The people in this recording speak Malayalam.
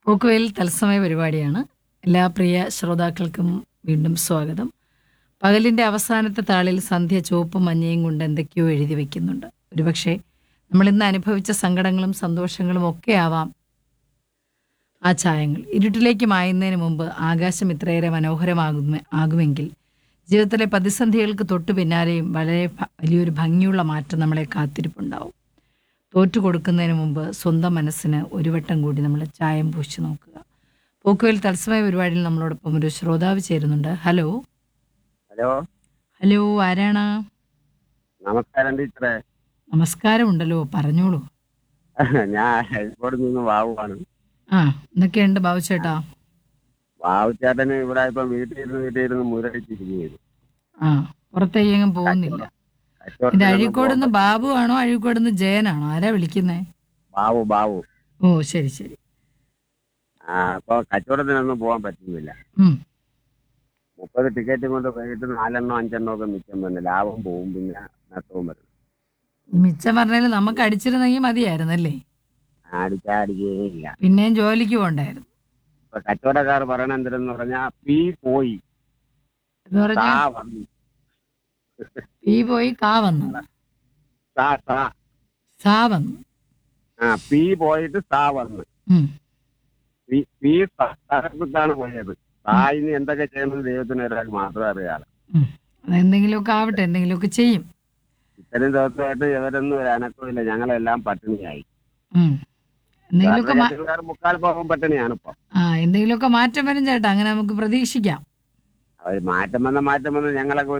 പോക്കുവെയിൽ തത്സമയ പരിപാടിയാണ് എല്ലാ പ്രിയ ശ്രോതാക്കൾക്കും വീണ്ടും സ്വാഗതം പകലിൻ്റെ അവസാനത്തെ താളിൽ സന്ധ്യ ചുവപ്പും മഞ്ഞയും കൊണ്ട് എന്തൊക്കെയോ എഴുതി വെക്കുന്നുണ്ട് ഒരുപക്ഷെ നമ്മൾ ഇന്ന് അനുഭവിച്ച സങ്കടങ്ങളും സന്തോഷങ്ങളും ഒക്കെ ആവാം ആ ഛായങ്ങൾ ഇരുട്ടിലേക്ക് മായുന്നതിന് മുമ്പ് ആകാശം ഇത്രയേറെ മനോഹരമാകുന്ന ആകുമെങ്കിൽ ജീവിതത്തിലെ പ്രതിസന്ധികൾക്ക് തൊട്ടു പിന്നാലെയും വളരെ ഭ- വലിയൊരു ഭംഗിയുള്ള മാറ്റം നമ്മളെ കാത്തിരിപ്പുണ്ടാവും തോറ്റു കൊടുക്കുന്നതിന് മുമ്പ് സ്വന്തം മനസ്സിന് ഒരു വട്ടം കൂടി നമ്മൾ ചായം പൂശി നോക്കുക പോക്കുവെയിൽ തത്സമയ പരിപാടിയിൽ നമ്മളോടൊപ്പം ഒരു ശ്രോതാവ് ചേരുന്നുണ്ട് ഹലോ ഹലോ ഹലോ ആരാണ് നമസ്കാരം ടീച്ചറെ നമസ്കാരമുണ്ടല്ലോ പറഞ്ഞോളൂ ഞാൻ ഹൈക്കോട് നിന്ന് വാവുവാണ് ആ എന്തൊക്കെയുണ്ട് ബാബു ചേട്ടാ വാവു ചേട്ടന് ഇവിടെ ഇപ്പൊ വീട്ടിലിരുന്ന് വീട്ടിലിരുന്ന് മുരടിച്ചിരിക്കുകയാണ് ആ പുറത്തേക്കെങ്ങും പോകുന്നില്ല ഇത് അഴീക്കോട് നിന്ന് ബാബു ആണോ അഴീക്കോട് നിന്ന് ജയനാണോ ആരാ വിളിക്കുന്നേ ബാവു ബാവു ഓ ശരി ശരി ആ അപ്പൊ കച്ചവടത്തിനൊന്നും പോകാൻ പറ്റുന്നില്ല ഉം മുപ്പത് ടിക്കറ്റ് കൊണ്ട് വൈകിട്ട് നാലെണ്ണോ അഞ്ചെണ്ണോ ഒക്കെ മിച്ചം വന്നു ലാഭം പോവും പിന്നെ നഷ്ടവും വരും ഈ മിച്ചം പറഞ്ഞാൽ നമുക്ക് അടിച്ചിരുന്നെങ്കിൽ മതിയായിരുന്നല്ലേ അടിച്ചാ അടിക്കുകയില്ല പിന്നെയും ജോലിക്ക് പോണ്ടായിരുന്നു ഇപ്പൊ കച്ചവടക്കാർ പറയണ എന്തെന്ന് പറഞ്ഞാ പീ പോയി എന്ന് പറഞ്ഞാൽ സാ വന്നു പീ പോയി കാ വന്നു സാ സാ സാ വന്നു ആ പീ പോയിട്ട് സാ വന്ന് ഉം പീ പീ സ്ഥലത്താണ് പോയത് സായിന് എന്തൊക്കെ ചെയ്യണമെന്ന് ദൈവത്തിന് ഒരാൾക്ക് മാത്രമേ അറിയാറ് ഉം. അതെന്തെങ്കിലുമൊക്കെ ആവട്ടെ എന്തെങ്കിലുമൊക്കെ ചെയ്യും ഇത്രയും ദിവസമായിട്ട് ഇവരൊന്നും ഒരു അനക്കമില്ല ഞങ്ങളെല്ലാം പട്ടിണിയായി ഉം. എന്തെങ്കിലുമൊക്കെ മാ- വേറെ മുക്കാൽ പോകും പട്ടിണിയാണ് ഇപ്പൊ ആ എന്തെങ്കിലുമൊക്കെ മാറ്റം വരും ചേട്ടാ അങ്ങനെ നമുക്ക് പ്രതീക്ഷിക്കാം അവർ മാറ്റം വന്ന മാറ്റം വന്ന് ഞങ്ങളൊക്കെ